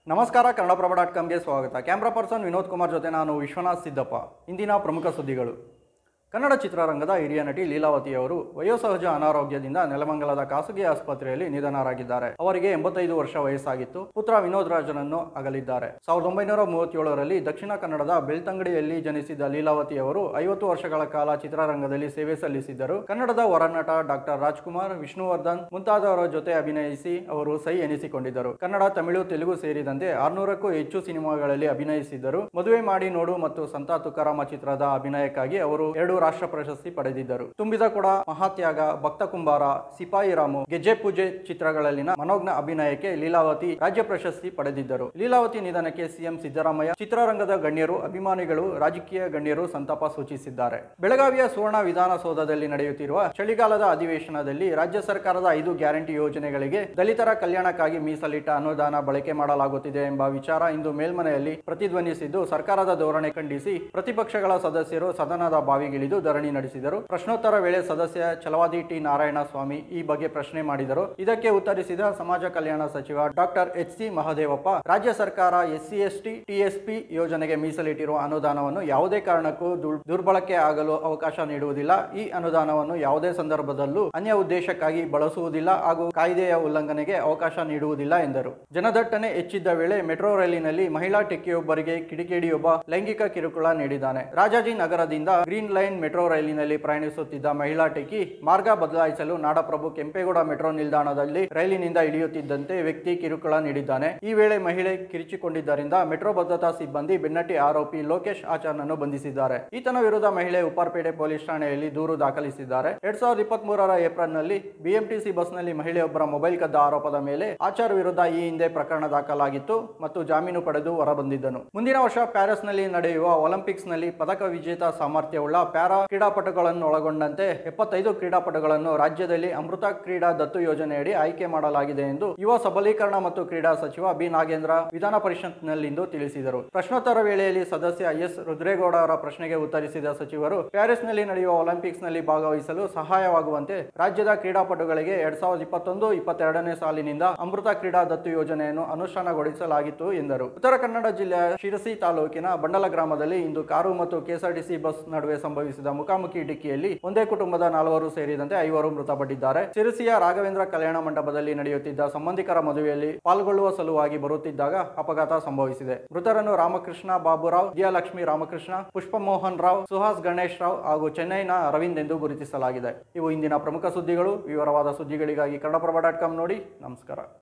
ನಮಸ್ಕಾರ ಕನ್ನಡಪ್ರಭ ಡಾಟ್ ಕಾಮ್ಗೆ ಸ್ವಾಗತ camera person Vinod Kumar ಜೊತೆ ನಾನು ವಿಶ್ವನಾಥ್ ಸಿದ್ದಪ್ಪ ಇಂದಿನ ಪ್ರಮುಖ ಸುದ್ದಿಗಳು ಕನ್ನಡ ಚಿತ್ರರಂಗದ ಹಿರಿಯ ನಟಿ ಲೀಲಾವತಿಯವರು ವಯೋಸಹಜ ಅನಾರೋಗ್ಯದಿಂದ ನೆಲಮಂಗಲದ ಖಾಸಗಿ ಆಸ್ಪತ್ರೆಯಲ್ಲಿ ನಿಧನರಾಗಿದ್ದಾರೆ ಅವರಿಗೆ ಎಂಬತ್ತೈದು ವರ್ಷ ವಯಸ್ಸಾಗಿತ್ತು ಪುತ್ರ ವಿನೋದ್ ರಾಜನನ್ನು ಅಗಲಿದ್ದಾರೆ ಸಾವಿರದ ಒಂಬೈನೂರ ಮೂವತ್ತೇಳರಲ್ಲಿ ದಕ್ಷಿಣ ಕನ್ನಡದ ಬೆಳ್ತಂಗಡಿಯಲ್ಲಿ ಜನಿಸಿದ ಲೀಲಾವತಿಯವರು ಐವತ್ತು ವರ್ಷಗಳ ಕಾಲ ಚಿತ್ರರಂಗದಲ್ಲಿ ಸೇವೆ ಸಲ್ಲಿಸಿದ್ದರು ಕನ್ನಡದ ಹೊರನಟ ಡಾಕ್ಟರ್ ರಾಜ್ಕುಮಾರ್ ವಿಷ್ಣುವರ್ಧನ್ ಮುಂತಾದವರ ಜೊತೆ ಅಭಿನಯಿಸಿ ಅವರು ಸೈ ಎನಿಸಿಕೊಂಡಿದ್ದರು ಕನ್ನಡ ತಮಿಳು ತೆಲುಗು ಸೇರಿದಂತೆ ಆರ್ನೂರಕ್ಕೂ ಹೆಚ್ಚು ಸಿನಿಮಾಗಳಲ್ಲಿ ಅಭಿನಯಿಸಿದ್ದರು ಮದುವೆ ಮಾಡಿ ನೋಡು ಮತ್ತು ಸಂತ ತುಕಾರಾಮ ಚಿತ್ರದ ಅಭಿನಯಕ್ಕಾಗಿ ಅವರು ಎರಡು ರಾಷ್ಟ್ರ ಪ್ರಶಸ್ತಿ ಪಡೆದಿದ್ದರು ತುಂಬಿದ ಕೂಡ ಮಹಾತ್ಯಾಗ ಭಕ್ತ ಕುಂಬಾರ ಸಿಪಾಯಿ ರಾಮು ಗೆಜ್ಜೆ ಪೂಜೆ ಚಿತ್ರಗಳಲ್ಲಿನ ಮನೋಜ್ಞ ಅಭಿನಯಕ್ಕೆ ಲೀಲಾವತಿ ರಾಜ್ಯ ಪ್ರಶಸ್ತಿ ಪಡೆದಿದ್ದರು ಲೀಲಾವತಿ ನಿಧನಕ್ಕೆ ಸಿಎಂ ಸಿದ್ದರಾಮಯ್ಯ ಚಿತ್ರರಂಗದ ಗಣ್ಯರು ಅಭಿಮಾನಿಗಳು ರಾಜಕೀಯ ಗಣ್ಯರು ಸಂತಾಪ ಸೂಚಿಸಿದ್ದಾರೆ ಬೆಳಗಾವಿಯ ಸುವರ್ಣ ವಿಧಾನಸೌಧದಲ್ಲಿ ನಡೆಯುತ್ತಿರುವ ಚಳಿಗಾಲದ ಅಧಿವೇಶನದಲ್ಲಿ ರಾಜ್ಯ ಸರ್ಕಾರದ ಐದು ಗ್ಯಾರಂಟಿ ಯೋಜನೆಗಳಿಗೆ ದಲಿತರ ಕಲ್ಯಾಣಕ್ಕಾಗಿ ಮೀಸಲಿಟ್ಟ ಅನುದಾನ ಬಳಕೆ ಮಾಡಲಾಗುತ್ತಿದೆ ಎಂಬ ವಿಚಾರ ಇಂದು ಮೇಲ್ಮನೆಯಲ್ಲಿ ಪ್ರತಿಧ್ವನಿಸಿದ್ದು ಸರ್ಕಾರದ ಧೋರಣೆ ಖಂಡಿಸಿ ಪ್ರತಿಪಕ್ಷಗಳ ಸದಸ್ಯರು ಸದನದ ಬಾವಿಗಿಳಿದು ಧರಣಿ ನಡೆಸಿದರು ಪ್ರಶ್ನೋತ್ತರ ವೇಳೆ ಸದಸ್ಯ ಛಲವಾದಿ ಟಿ ನಾರಾಯಣ ಸ್ವಾಮಿ ಈ ಬಗ್ಗೆ ಪ್ರಶ್ನೆ ಮಾಡಿದರು ಇದಕ್ಕೆ ಉತ್ತರಿಸಿದ ಸಮಾಜ ಕಲ್ಯಾಣ ಸಚಿವ ಡಾಕ್ಟರ್ ಎಚ್ ಸಿ ಮಹದೇವಪ್ಪ ರಾಜ್ಯ ಸರ್ಕಾರ ಎಸ್ಸಿ ಎಸ್ಟಿ ಟಿಎಸ್ಪಿ ಯೋಜನೆಗೆ ಮೀಸಲಿಟ್ಟಿರುವ ಅನುದಾನವನ್ನು ಯಾವುದೇ ಕಾರಣಕ್ಕೂ ದುರ್- ದುರ್ಬಳಕೆ ಆಗಲು ಅವಕಾಶ ನೀಡುವುದಿಲ್ಲ ಈ ಅನುದಾನವನ್ನು ಯಾವುದೇ ಸಂದರ್ಭದಲ್ಲೂ ಅನ್ಯ ಉದ್ದೇಶಕ್ಕಾಗಿ ಬಳಸುವುದಿಲ್ಲ ಹಾಗೂ ಕಾಯ್ದೆಯ ಉಲ್ಲಂಘನೆಗೆ ಅವಕಾಶ ನೀಡುವುದಿಲ್ಲ ಎಂದರು ಜನದಟ್ಟಣೆ ಹೆಚ್ಚಿದ್ದ ವೇಳೆ ಮೆಟ್ರೋ ರೈಲಿನಲ್ಲಿ ಮಹಿಳಾ ಟೆಕ್ಕಿಯೊಬ್ಬರಿಗೆ ಕಿಡಿಕೇಡಿಯೊಬ್ಬ ಲೈಂಗಿಕ ಕಿರುಕುಳ ನೀಡಿದ್ದಾನೆ ರಾಜಾಜಿ ನಗರದಿಂದ ಗ್ರೀನ್ ಲೈನ್ ಮೆಟ್ರೋ ರೈಲಿನಲ್ಲಿ ಪ್ರಯಾಣಿಸುತ್ತಿದ್ದ ಮಹಿಳಾ ಟೆಕ್ಕಿ ಮಾರ್ಗ ಬದಲಾಯಿಸಲು ನಾಡಪ್ರಭು ಕೆಂಪೇಗೌಡ ಮೆಟ್ರೋ ನಿಲ್ದಾಣದಲ್ಲಿ ರೈಲಿನಿಂದ ಇಳಿಯುತ್ತಿದ್ದಂತೆ ವ್ಯಕ್ತಿ ಕಿರುಕುಳ ನೀಡಿದ್ದಾನೆ ಈ ವೇಳೆ ಮಹಿಳೆ ಕಿರಿಚಿಕೊಂಡಿದ್ದರಿಂದ ಮೆಟ್ರೋ ಭದ್ರತಾ ಸಿಬ್ಬಂದಿ ಬೆನ್ನಟ್ಟಿ ಆರೋಪಿ ಲೋಕೇಶ್ ಆಚಾರ್ನನ್ನು ಬಂಧಿಸಿದ್ದಾರೆ ಈತನ ವಿರುದ್ಧ ಮಹಿಳೆ ಉಪ್ಪಾರ್ಪೇಟೆ ಪೊಲೀಸ್ ಠಾಣೆಯಲ್ಲಿ ದೂರು ದಾಖಲಿಸಿದ್ದಾರೆ ಎರಡ್ ಸಾವಿರದ ಇಪ್ಪತ್ತ್ ಮೂರರ ಏಪ್ರಿಲ್ನಲ್ಲಿ ಬಿಎಂಟಿಸಿ ಬಸ್ನಲ್ಲಿ ಮಹಿಳೆಯೊಬ್ಬರ ಮೊಬೈಲ್ ಕದ್ದ ಆರೋಪದ ಮೇಲೆ ಆಚಾರ್ ವಿರುದ್ಧ ಈ ಹಿಂದೆ ಪ್ರಕರಣ ದಾಖಲಾಗಿತ್ತು ಮತ್ತು ಜಾಮೀನು ಪಡೆದು ಹೊರಬಂದಿದ್ದನು ಮುಂದಿನ ವರ್ಷ ಪ್ಯಾರಿಸ್ನಲ್ಲಿ ನಡೆಯುವ ಒಲಿಂಪಿಕ್ಸ್ನಲ್ಲಿ ಪದಕ ವಿಜೇತ ಸಾಮರ್ಥ್ಯವುಳ್ಳ ಪ್ಯಾರಾ ಕ್ರೀಡಾಪಟುಗಳನ್ನು ಒಳಗೊಂಡಂತೆ ಎಪ್ಪತ್ತೈದು ಕ್ರೀಡಾಪಟುಗಳನ್ನು ರಾಜ್ಯದಲ್ಲಿ ಅಮೃತ ಕ್ರೀಡಾ ದತ್ತು ಯೋಜನೆಯಡಿ ಆಯ್ಕೆ ಮಾಡಲಾಗಿದೆ ಎಂದು ಯುವ ಸಬಲೀಕರಣ ಮತ್ತು ಕ್ರೀಡಾ ಸಚಿವ ಬಿ ನಾಗೇಂದ್ರ ವಿಧಾನ ಪರಿಷತ್ನಲ್ಲಿಂದು ತಿಳಿಸಿದರು ಪ್ರಶ್ನೋತ್ತರ ವೇಳೆಯಲ್ಲಿ ಸದಸ್ಯ ಎಸ್ ರುದ್ರೇಗೌಡ ಅವರ ಪ್ರಶ್ನೆಗೆ ಉತ್ತರಿಸಿದ ಸಚಿವರು ಪ್ಯಾರಿಸ್ನಲ್ಲಿ ನಡೆಯುವ ಒಲಿಂಪಿಕ್ಸ್ನಲ್ಲಿ ಭಾಗವಹಿಸಲು ಸಹಾಯವಾಗುವಂತೆ ರಾಜ್ಯದ ಕ್ರೀಡಾಪಟುಗಳಿಗೆ ಎರಡ್ ಸಾವಿರದ ಇಪ್ಪತ್ತೊಂದು ಇಪ್ಪತ್ತೆರಡನೇ ಸಾಲಿನಿಂದ ಅಮೃತ ಕ್ರೀಡಾ ದತ್ತು ಯೋಜನೆಯನ್ನು ಅನುಷ್ಠಾನಗೊಳಿಸಲಾಗಿತ್ತು ಎಂದರು ಉತ್ತರ ಕನ್ನಡ ಜಿಲ್ಲೆಯ ಶಿರಸಿ ತಾಲೂಕಿನ ಬಂಡಲ ಗ್ರಾಮದಲ್ಲಿ ಇಂದು ಕಾರು ಮತ್ತು ಕೆಎಸ್ಆರ್ಟಿಸಿ ಬಸ್ ನಡುವೆ ಸಂಭವಿಸಿದ ಮುಖಾಮುಖಿ ಡಿಕ್ಕಿಯಲ್ಲಿ ಒಂದೇ ಕುಟುಂಬದ ನಾಲ್ವರು ಸೇರಿದಂತೆ ಐವರು ಮೃತಪಟ್ಟಿದ್ದಾರೆ ಶಿರಸಿಯ ರಾಘವೇಂದ್ರ ಕಲ್ಯಾಣ ಮಂಟಪದಲ್ಲಿ ನಡೆಯುತ್ತಿದ್ದ ಸಂಬಂಧಿಕರ ಮದುವೆಯಲ್ಲಿ ಪಾಲ್ಗೊಳ್ಳುವ ಸಲುವಾಗಿ ಬರುತ್ತಿದ್ದಾಗ ಅಪಘಾತ ಸಂಭವಿಸಿದೆ ಮೃತರನ್ನು ರಾಮಕೃಷ್ಣ ಬಾಬುರಾವ್ ವಿಜಯಲಕ್ಷ್ಮಿ ರಾಮಕೃಷ್ಣ ಪುಷ್ಪಮೋಹನ್ ರಾವ್ ಸುಹಾಸ್ ಗಣೇಶ್ ರಾವ್ ಹಾಗೂ ಚೆನ್ನೈನ ಅರವಿಂದ್ ಎಂದು ಗುರುತಿಸಲಾಗಿದೆ ಇವು ಇಂದಿನ ಪ್ರಮುಖ ಸುದ್ದಿಗಳು ವಿವರವಾದ ಸುದ್ದಿಗಳಿಗಾಗಿ ಕನ್ನಡಪ್ರಭ ಡಾಟ್ ಕಾಮ್ ನೋಡಿ ನಮಸ್ಕಾರ